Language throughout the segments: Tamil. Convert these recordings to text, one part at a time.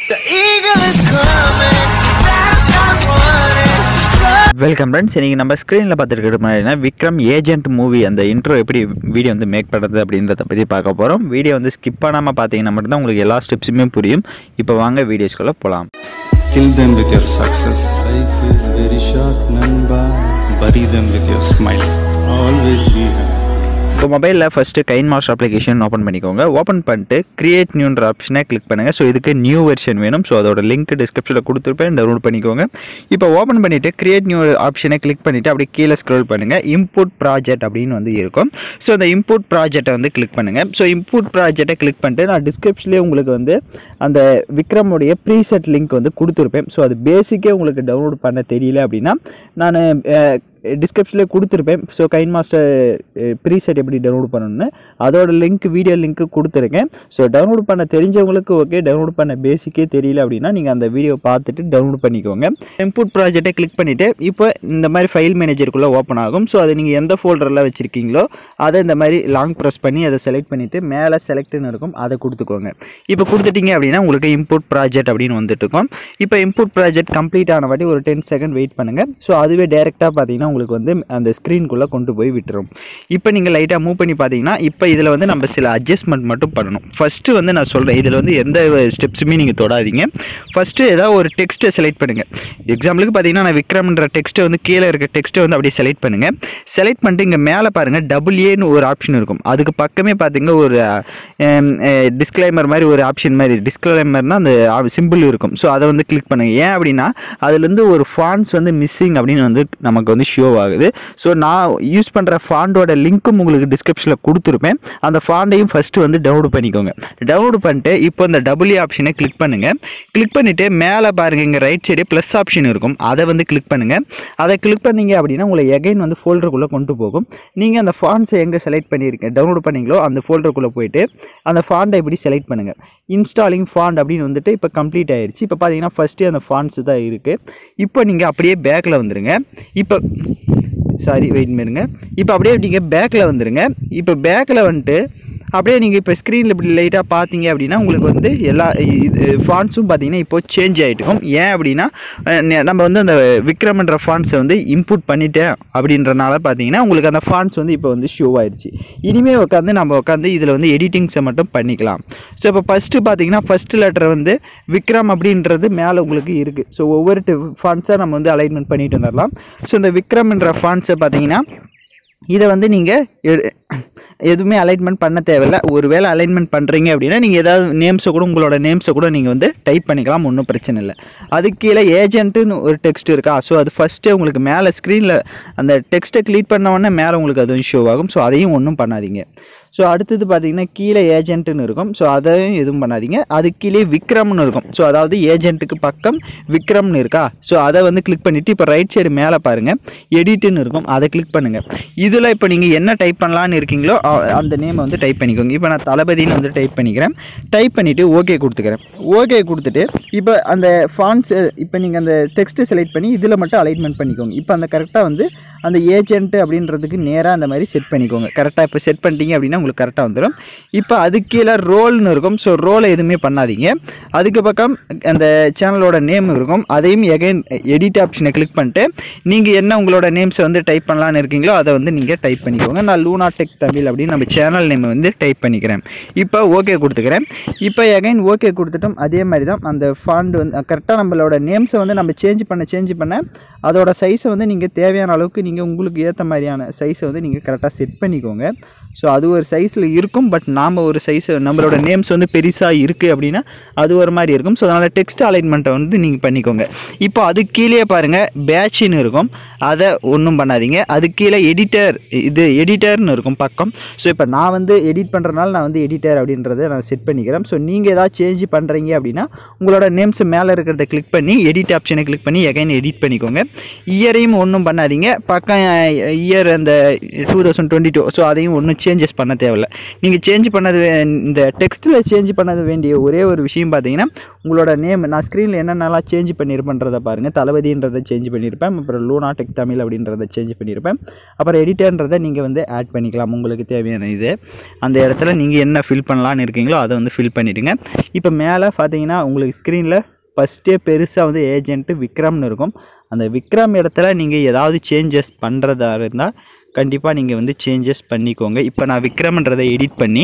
The eagle is coming. Better stop running. Welcome friends இன்றைக்கி நம்ம ஸ்க்ரீனில் பார்த்துருக்கிறது மாதிரினா விக்ரம் ஏஜென்ட் மூவி அந்த இன்ட்ரோ எப்படி வீடியோ வந்து மேக் பண்ணுறது அப்படின்றத பற்றி பார்க்க போகிறோம் வீடியோ வந்து ஸ்கிப் பண்ணாமல் பார்த்தீங்கன்னா மட்டும்தான் உங்களுக்கு எல்லா ஸ்டெப்ஸுமே புரியும் இப்போ வாங்க வீடியோஸ்குள்ளே போகலாம் Kill them with your success. Life is very short, Namba. Bury them with your smile. Always be happy. இப்போ மொபைலில் first KineMaster application open பண்ணிக்கோங்க ஓப்பன் பண்ணிட்டு கிரியேட் நியூன்ற ஆப்ஷனை கிளிக் பண்ணுங்கள் ஸோ இதுக்கு நியூ வெர்ஷன் வேணும் ஸோ அதோட லிங்க் டிஸ்கிரிப்ஷனில் கொடுத்துருப்பேன் டவுன்லோட் பண்ணிக்கோங்க இப்போ ஓப்பன் பண்ணிவிட்டு கிரியேட் நியூ ஆப்ஷனை கிளிக் பண்ணிவிட்டு அப்படியே கீழே ஸ்க்ரோல் பண்ணுங்கள் இன்புட் ப்ராஜெக்ட் அப்படின்னு வந்து இருக்கும் ஸோ அந்த இன்புட் ப்ராஜெக்ட்டை வந்து கிளிக் பண்ணுங்கள் ஸோ இன்புட் ப்ராஜெக்ட்டை கிளிக் பண்ணிட்டு நான் டிஸ்கிரிப்ஷன்லேயே உங்களுக்கு வந்து அந்த விக்ரமுடைய ப்ரீசெட் லிங்க் வந்து கொடுத்துருப்பேன் ஸோ அது பேசிக்கே உங்களுக்கு டவுன்லோட் பண்ண தெரியல அப்படின்னா நான் டிஸ்கிரிப்ஷனில் கொடுத்துருப்பேன் ஸோ கைன் மாஸ்டர் ப்ரீசெட் எப்படி டவுன்லோட் பண்ணணும்னு அதோட லிங்க் வீடியோ லிங்க் கொடுத்துருக்கேன் ஸோ டவுன்லோட் பண்ண தெரிஞ்சவங்களுக்கு ஓகே டவுன்லோட் பண்ண பேசிக்கே தெரியல அப்படின்னா நீங்கள் அந்த வீடியோ பார்த்துட்டு டவுன்லோட் பண்ணிக்கோங்க இன்புட் ப்ராஜெக்டை கிளிக் பண்ணிவிட்டு இப்போ இந்த மாதிரி ஃபைல் மேனேஜருக்குள்ளே ஓப்பன் ஆகும் ஸோ அதை நீங்கள் எந்த ஃபோல்டரில் வச்சுருக்கீங்களோ அதை இந்த மாதிரி லாங் ப்ரெஸ் பண்ணி அதை செலக்ட் பண்ணிவிட்டு மேலே செலக்ட்னு இருக்கும் அதை கொடுத்துக்கோங்க இப்போ கொடுத்துட்டீங்க அப்படின்னா உங்களுக்கு இன்புட் ப்ராஜெக்ட் அப்படின்னு வந்துட்டு இருக்கும் இப்போ இன்புட் ப்ராஜெக்ட் கம்ப்ளீட் ஆன வாட்டி ஒரு டென் செகண்ட் வெயிட் பண்ணுங்கள் ஸோ அதுவே டேரெக்டாக பார்த்தீங்கன்னா உங்களுக்கு வந்து அந்த ஸ்க்ரீனுக்குள்ளே கொண்டு போய் விட்டுரும் இப்போ நீங்கள் லைட்டாக மூவ் பண்ணி பார்த்தீங்கன்னா இப்போ இதில் வந்து நம்ம சில அட்ஜஸ்ட்மெண்ட் மட்டும் பண்ணணும் ஃபஸ்ட்டு வந்து நான் சொல்கிறேன் இதில் வந்து எந்த ஸ்டெப்ஸுமே நீங்கள் தொடாதீங்க ஃபஸ்ட்டு ஏதாவது ஒரு டெக்ஸ்ட்டை செலக்ட் பண்ணுங்கள் எக்ஸாம்பிளுக்கு பார்த்தீங்கன்னா நான் விக்ரம்ன்ற டெக்ஸ்ட்டை வந்து கீழே இருக்க டெக்ஸ்ட்டை வந்து அப்படியே செலக்ட் பண்ணுங்கள் செலக்ட் பண்ணிட்டு இங்கே மேலே பாருங்கள் டபுள் ஏன்னு ஒரு ஆப்ஷன் இருக்கும் அதுக்கு பக்கமே பார்த்தீங்க ஒரு டிஸ்க்ளைமர் மாதிரி ஒரு ஆப்ஷன் மாதிரி டிஸ்க்ளைமர்னால் அந்த சிம்பிள் இருக்கும் ஸோ அதை வந்து கிளிக் பண்ணுங்கள் ஏன் அப்படின்னா அதுலேருந்து ஒரு ஃபாண்ட்ஸ் வந்து மிஸ்ஸிங் அப்படின்னு வந்து நமக்கு வந்து ஷோ ஆகுது ஸோ நான் யூஸ் பண்ணுற ஃபாண்டோட லிங்க்கும் உங்களுக்கு டிஸ்கிரிப்ஷனில் கொடுத்துருப்பேன் அந்த ஃபாண்டையும் ஃபஸ்ட்டு வந்து டவுன்லோட் பண்ணிக்கோங்க டவுன்லோட் பண்ணிட்டு இப்போ இந்த டபுள் ஆப்ஷனை கிளிக் பண்ணுங்கள் கிளிக் பண்ணிவிட்டு மேலே பாருங்கள் இங்கே ரைட் சைடு ப்ளஸ் ஆப்ஷன் இருக்கும் அதை வந்து கிளிக் பண்ணுங்கள் அதை கிளிக் பண்ணீங்க அப்படின்னா உங்களை எகைன் வந்து ஃபோல்டருக்குள்ளே கொண்டு போகும் நீங்கள் அந்த ஃபாண்ட்ஸை எங்கே செலக்ட் பண்ணியிருக்கேன் டவுன்லோட் பண்ணீங்களோ அந்த ஃபோல்டருக்குள்ளே போயிட்டு அந்த ஃபாண்டை இப்படி செலக்ட் பண்ணுங்கள் இன்ஸ்டாலிங் ஃபாண்ட் அப்படின்னு வந்துட்டு இப்போ கம்ப்ளீட் ஆயிருச்சு இப்போ பார்த்தீங்கன்னா ஃபஸ்ட்டு அந்த ஃபாண்ட்ஸ் தான் இருக்குது இப்போ நீங்கள் அப்படியே பேக்கில் வந்துருங்க இப்போ சாரி வெயிட் பண்ணுங்க இப்போ அப்படியே நீங்கள் பேக்கில் வந்துருங்க இப்போ பேக்கில் வந்துட்டு அப்படியே நீங்கள் இப்போ ஸ்க்ரீனில் இப்படி லைட்டாக பார்த்தீங்க அப்படின்னா உங்களுக்கு வந்து எல்லா இது ஃபாண்ட்ஸும் பார்த்தீங்கன்னா இப்போ சேஞ்ச் ஆகிட்டுக்கும் ஏன் அப்படின்னா அஹ், நெ- நம்ம வந்து அந்த விக்ரம்ன்ற ஃபாண்ட்ஸை வந்து இன்புட் பண்ணிட்டேன் அப்படின்றனால பார்த்தீங்கன்னா உங்களுக்கு அந்த ஃபாண்ட்ஸ் வந்து இப்போ வந்து ஷோ ஆயிடுச்சு இனிமேல் உட்காந்து நம்ம உட்காந்து இதில் வந்து எடிட்டிங்ஸை மட்டும் பண்ணிக்கலாம் ஸோ இப்போ ஃபஸ்ட்டு பார்த்தீங்கன்னா ஃபஸ்ட்டு லெட்டர் வந்து விக்ரம் அப்படின்றது மேலே உங்களுக்கு இருக்குது ஸோ ஒவ்வொரு ஃபாண்ட்ஸாக நம்ம வந்து அலைன்மெண்ட் பண்ணிட்டு வந்துடலாம் ஸோ இந்த விக்ரம்ன்ற ஃபாண்ட்ஸை பார்த்தீங்கன்னா இதை வந்து நீங்கள் எதுவுமே அலைன்மெண்ட் பண்ண தேவையில்ல ஒரு வேளை அலைன்மெண்ட் பண்ணுறீங்க அப்படின்னா நீங்கள் ஏதாவது நேம்ஸை கூட உங்களோட நேம்ஸை கூட நீங்கள் வந்து டைப் பண்ணிக்கலாம் ஒன்றும் பிரச்சனை இல்லை அதுக்கு கீழே ஏஜென்ட்டுன்னு ஒரு டெக்ஸ்ட் இருக்கா ஸோ அது ஃபஸ்ட்டு உங்களுக்கு மேலே ஸ்க்ரீனில் அந்த டெக்ஸ்ட்டை கிளிக் பண்ண உடனே மேலே உங்களுக்கு அதுவும் ஷோ ஆகும் ஸோ அதையும் ஒன்றும் பண்ணாதீங்க ஸோ அடுத்தது பார்த்தீங்கன்னா கீழே ஏஜென்ட்டுன்னு இருக்கும் ஸோ அதையும் எதுவும் பண்ணாதீங்க அது கீழே விக்ரம்னு இருக்கும் ஸோ அதாவது ஏஜென்ட்டுக்கு பக்கம் விக்ரம்னு இருக்கா ஸோ அதை வந்து கிளிக் பண்ணிவிட்டு இப்போ ரைட் சைடு மேலே பாருங்கள் எடிட்டுன்னு இருக்கும் அதை கிளிக் பண்ணுங்கள் இதில் இப்போ நீங்கள் என்ன டைப் பண்ணலான்னு இருக்கீங்களோ அ- அந்த நேமை வந்து டைப் பண்ணிக்கோங்க இப்போ நான் தளபதின்னு வந்து டைப் பண்ணிக்கிறேன் டைப் பண்ணிவிட்டு ஓகே கொடுத்துக்கிறேன் ஓகே கொடுத்துட்டு இப்போ அந்த ஃபான்ஸ் இப்போ நீங்கள் அந்த டெக்ஸ்ட்டை செலக்ட் பண்ணி இதில் மட்டும் அலைன்மெண்ட் பண்ணிக்கோங்க இப்போ அந்த கரெக்டாக வந்து அந்த ஏஜென்ட் அப்படின்றதுக்கு நேராக அந்த மாதிரி செட் பண்ணிக்கோங்க கரெக்டாக இப்போ செட் பண்ணிட்டீங்க அப்படின்னா உங்களுக்கு கரெக்டாக வந்துடும் இப்போ அது கீழே ரோல்னு இருக்கும் ஸோ ரோலை எதுவுமே பண்ணாதீங்க அதுக்கு பக்கம் அந்த சேனலோட நேம் இருக்கும் அதையும் எகைன் எடிட் ஆப்ஷனை கிளிக் பண்ணிட்டு நீங்கள் என்ன உங்களோட நேம்ஸை வந்து டைப் பண்ணலான்னு இருக்கீங்களோ அதை வந்து நீங்கள் டைப் பண்ணிக்கோங்க நான் லூனா டெக் தமிழ் அப்படின்னு நம்ம சேனல் நேமை வந்து டைப் பண்ணிக்கிறேன் இப்போ ஓகே கொடுத்துக்கிறேன் இப்போ எகைன் ஓகே கொடுத்துட்டோம் அதே மாதிரி தான் அந்த ஃபாண்ட் வந்து கரெக்டாக நம்மளோட நேம்ஸை வந்து நம்ம சேஞ்ச் பண்ண சேஞ்ச் பண்ண அதோட சைஸை வந்து நீங்கள் தேவையான அளவுக்கு நீங்கள் உங்களுக்கு ஏற்ற மாதிரியான சைஸை வந்து நீங்கள் கரெக்டாக செட் பண்ணிக்கோங்க ஸோ அது ஒரு சைஸில் இருக்கும் பட் நாம் ஒரு சைஸ் நம்மளோட நேம்ஸ் வந்து பெருசாக இருக்குது அப்படின்னா அது ஒரு மாதிரி இருக்கும் ஸோ அதனால் டெக்ஸ்ட் அலைன்மெண்ட்டை வந்து நீங்கள் பண்ணிக்கோங்க இப்போ அது கீழே பாருங்கள் பேட்ச்னு இருக்கும் அதை ஒன்றும் பண்ணாதீங்க அது கீழே எடிட்டர் இது எடிட்டர்னு இருக்கும் பக்கம் ஸோ இப்போ நான் வந்து எடிட் பண்ணுறதுனால நான் வந்து எடிட்டர் அப்படின்றத நான் செட் பண்ணிக்கிறேன் ஸோ நீங்கள் ஏதாவது சேஞ்ச் பண்ணுறீங்க அப்படின்னா உங்களோட நேம்ஸ் மேலே இருக்கிறத கிளிக் பண்ணி எடிட் ஆப்ஷனை கிளிக் பண்ணி எகைன் எடிட் பண்ணிக்கோங்க இயரையும் ஒன்றும் பண்ணாதீங்க பக்கம் இயர் அந்த two thousand twenty two so அதையும் ஒன்றும் சேஞ்சஸ் பண்ண தேவையில்ல நீங்கள் சேஞ்ச் பண்ணது வே- இந்த டெக்ஸ்ட்டில் சேஞ்ச் பண்ணது வேண்டிய ஒரே ஒரு விஷயம் பார்த்தீங்கன்னா உங்களோட நேம் நான் ஸ்க்ரீனில் என்னென்னலாம் சேஞ்ச் பண்ணியிருப்பேன்றதை பாருங்கள் தளபதின்றதை சேஞ்ச் பண்ணியிருப்பேன் அப்புறம் லூனா டெக் தமிழ் அப்படின்றத சேஞ்ச் பண்ணியிருப்பேன் அப்புறம் எடிட்டர்ன்றதை நீங்கள் வந்து ஆட் பண்ணிக்கலாம் உங்களுக்கு தேவையான இது அந்த இடத்துல நீங்கள் என்ன ஃபில் பண்ணலான்னு இருக்கீங்களோ அதை வந்து ஃபில் பண்ணிவிடுங்க இப்போ மேலே பார்த்தீங்கன்னா உங்களுக்கு ஸ்க்ரீனில் ஃபஸ்ட்டே பெருசாக வந்து ஏஜென்ட்டு விக்ரம்னு இருக்கும் அந்த விக்ரம் இடத்துல நீங்கள் ஏதாவது சேஞ்சஸ் பண்ணுறதா இருந்தால் கண்டிப்பாக நீங்கள் வந்து சேஞ்சஸ் பண்ணிக்கோங்க இப்போ நான் விக்ரம்ன்றதை எடிட் பண்ணி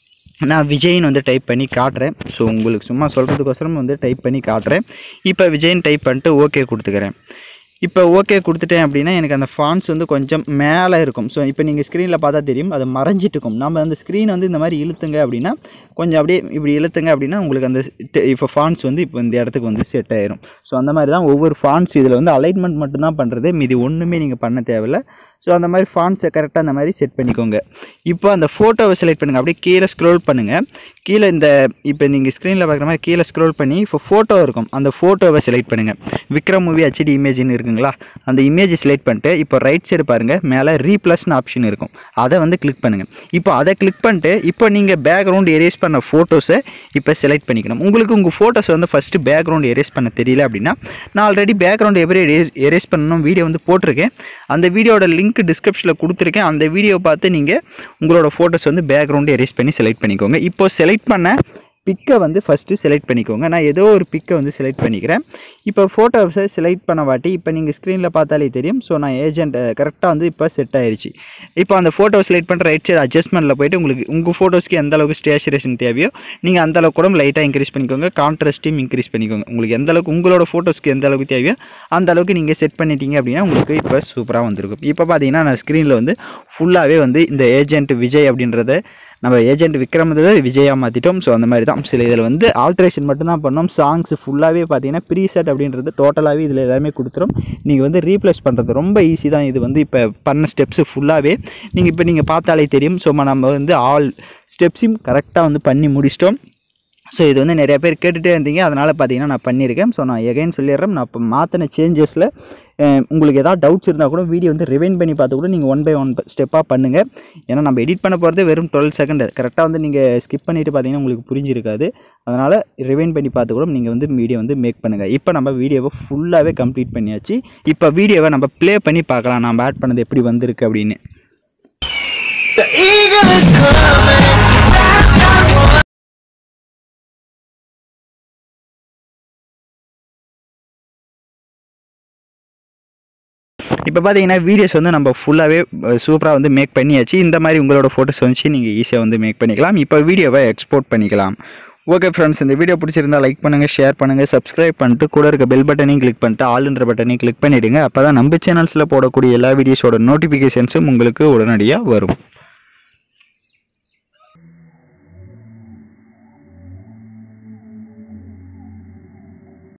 நான் விஜய்னு வந்து டைப் பண்ணி காட்டுறேன் ஸோ உங்களுக்கு சும்மா சொல்கிறதுக்கோசரம் வந்து டைப் பண்ணி காட்டுறேன் இப்போ விஜய்னு டைப் பண்ணிட்டு ஓகே கொடுத்துக்கிறேன் இப்போ ஓகே கொடுத்துட்டேன் அப்படின்னா எனக்கு அந்த ஃபான்ஸ் வந்து கொஞ்சம் மேலே இருக்கும் ஸோ இப்போ நீங்கள் ஸ்க்ரீனில் பார்த்தா தெரியும் அது மறைஞ்சிட்டு இருக்கும் நம்ம அந்த ஸ்க்ரீன் வந்து இந்த மாதிரி இழுத்துங்க அப்படின்னா கொஞ்சம் அப்படியே இப்படி இழுத்துங்க அப்படின்னா உங்களுக்கு அந்த ட- இப்போ ஃபான்ஸ் வந்து இப்போ இந்த இடத்துக்கு வந்து செட் ஆயிரும் ஸோ அந்த மாதிரி தான் ஒவ்வொரு ஃபான்ஸ் இதில் வந்து அலைன்மெண்ட் மட்டும்தான் பண்ணுறது மீதி ஒன்றுமே நீங்கள் பண்ண தேவையில்ல ஸோ அந்த மாதிரி ஃபான்ஸை கரெக்டாக அந்த மாதிரி செட் பண்ணிக்கோங்க இப்போ அந்த ஃபோட்டோவை செலக்ட் பண்ணுங்கள் அப்படியே கீழே ஸ்க்ரோல் பண்ணுங்கள் கீழே இந்த இப்போ நீங்கள் ஸ்க்ரீனில் பார்க்குற மாதிரி கீழே ஸ்க்ரோல் பண்ணி இப்போ ஃபோட்டோ இருக்கும் அந்த ஃபோட்டோவை செலக்ட் பண்ணுங்கள் விக்ரம் மூவி ஹெச்டி இமேஜ்னு இருக்குங்களா அந்த இமேஜை செலக்ட் பண்ணிட்டு இப்போ ரைட் சைடு பாருங்கள் மேலே ரீப்ளஸ்னு ஆப்ஷன் இருக்கும் அதை வந்து கிளிக் பண்ணுங்கள் இப்போ அதை கிளிக் பண்ணிட்டு இப்போ நீங்கள் பேக்ரவுண்ட் எரேஸ் பண்ண ஃபோட்டோஸை இப்போ செலக்ட் பண்ணிக்கணும் உங்களுக்கு உங்கள் ஃபோட்டோஸ் வந்து ஃபஸ்ட்டு பேக்ரவுண்ட் எரேஸ் பண்ண தெரியல அப்படின்னா நான் ஆல்ரெடி பேக்ரவுண்ட் எப்படி எரேஸ் எரேஸ் பண்ணணும் வீடியோ வந்து போட்டிருக்கேன் அந்த வீடியோட லிங்க் டிஸ்கிரிப்ஷனில் கொடுத்துருக்கேன் அந்த வீடியோ பார்த்து நீங்கள் உங்களோட ஃபோட்டோஸ் வந்து பேக்ரவுண்டு எரேஸ் பண்ணி செலக்ட் பண்ணிக்கோங்க இப்போ செலக்ட் பண்ண பிக்கை வந்து ஃபஸ்ட்டு செலக்ட் பண்ணிக்கோங்க நான் ஏதோ ஒரு பிக்கை வந்து செலக்ட் பண்ணிக்கிறேன் இப்போ ஃபோட்டோஸை செலக்ட் பண்ண வாட்டி இப்போ நீங்கள் ஸ்க்ரீனில் பார்த்தாலே தெரியும் ஸோ நான் ஏஜென்ட் கரெக்டாக வந்து இப்போ செட் ஆயிருச்சு இப்போ அந்த ஃபோட்டோ செலக்ட் பண்ணுற ரைட் சைடு அட்ஜஸ்ட்மெண்ட்டில் போயிட்டு உங்களுக்கு உங்கள் ஃபோட்டோஸ்க்கு எந்த அளவுக்கு ஸ்டேச்சுரேஷன் தேவையோ நீங்கள் அந்த அளவுக்கு கூட லைட்டாக இன்க்ரீஸ் பண்ணிக்கோங்க கான்ட்ராஸ்ட்டையும் இன்க்ரீஸ் பண்ணிக்கோங்க உங்களுக்கு எந்த அளவுக்கு உங்களோட ஃபோட்டோஸ்க்கு எந்த அளவுக்கு தேவையோ அந்த அளவுக்கு நீங்கள் செட் பண்ணிட்டீங்க அப்படின்னா உங்களுக்கு இப்போ சூப்பராக வந்திருக்கும் இப்போ பார்த்தீங்கன்னா நான் ஸ்க்ரீனில் வந்து ஃபுல்லாகவே வந்து இந்த ஏஜென்ட் விஜய் அப்படின்றத நம்ம ஏஜென்ட் விக்ரமதை விஜயா மாற்றிட்டோம் ஸோ அந்த மாதிரி தான் சில இதில் வந்து ஆல்ட்ரேஷன் மட்டும்தான் பண்ணோம் சாங்ஸ் ஃபுல்லாகவே பார்த்தீங்கன்னா ப்ரீசெட் அப்படின்றது டோட்டலாகவே இதில் எல்லாமே கொடுத்துரும் நீங்கள் வந்து ரீப்ளேஸ் பண்ணுறது ரொம்ப ஈஸி தான் இது வந்து இப்போ பண்ண ஸ்டெப்ஸு ஃபுல்லாகவே நீங்கள் இப்போ நீங்கள் பார்த்தாலே தெரியும் ஸோ நம்ம வந்து ஆல் ஸ்டெப்ஸையும் கரெக்டாக வந்து பண்ணி முடிச்சிட்டோம் ஸோ இது வந்து நிறைய பேர் கேட்டுகிட்டே இருந்தீங்க அதனால் பார்த்தீங்கன்னா நான் பண்ணியிருக்கேன் ஸோ நான் எகைன் சொல்லிடுறேன் நான் இப்போ மாற்றின சேஞ்சஸில் உங்களுக்கு ஏதாவது டவுட்ஸ் இருந்தால் கூட வீடியோ வந்து ரிவைன் பண்ணி பார்த்து கூட நீங்கள் ஒன் பை ஒன் ஸ்டெப்பாக பண்ணுங்கள் ஏன்னா நம்ம எடிட் பண்ண போகிறது வெறும் டுவெல் செகண்ட் கரெக்டாக வந்து நீங்கள் ஸ்கிப் பண்ணிட்டு பார்த்தீங்கன்னா உங்களுக்கு புரிஞ்சிருக்காது அதனால் ரிவைன் பண்ணி பார்த்து கூட நீங்கள் வந்து வீடியோ வந்து மேக் பண்ணுங்கள் இப்போ நம்ம வீடியோவை ஃபுல்லாகவே கம்ப்ளீட் பண்ணியாச்சு இப்போ வீடியோவை நம்ம ப்ளே பண்ணி பார்க்கலாம் நம்ம ஆட் பண்ணது எப்படி வந்திருக்கு அப்படின்னு The eagle is coming. That's not one. இப்போ பார்த்தீங்கன்னா வீடியோஸ் வந்து நம்ம ஃபுல்லாகவே சூப்பராக வந்து மேக் பண்ணியாச்சு இந்த மாதிரி உங்களோட ஃபோட்டோஸ் வந்துச்சு நீங்கள் ஈஸியாக வந்து மேக் பண்ணிக்கலாம் இப்போ வீடியோவை எக்ஸ்போர்ட் பண்ணிக்கலாம் ஓகே ஃப்ரெண்ட்ஸ் இந்த வீடியோ பிடிச்சிருந்தா லைக் பண்ணுங்கள் ஷேர் பண்ணுங்கள் சப்ஸ்கிரைப் பண்ணிட்டு கூட இருக்க பெல் பட்டனையும் கிளிக் பண்ணிட்டு ஆல்ன்ற பட்டனையும் கிளிக் பண்ணிவிடுங்க அப்போ தான் நம்ம சேனல்ஸில் போடக்கூடிய எல்லா வீடியோஸோட நோட்டிஃபிகேஷன்ஸும் உங்களுக்கு உடனடியாக வரும்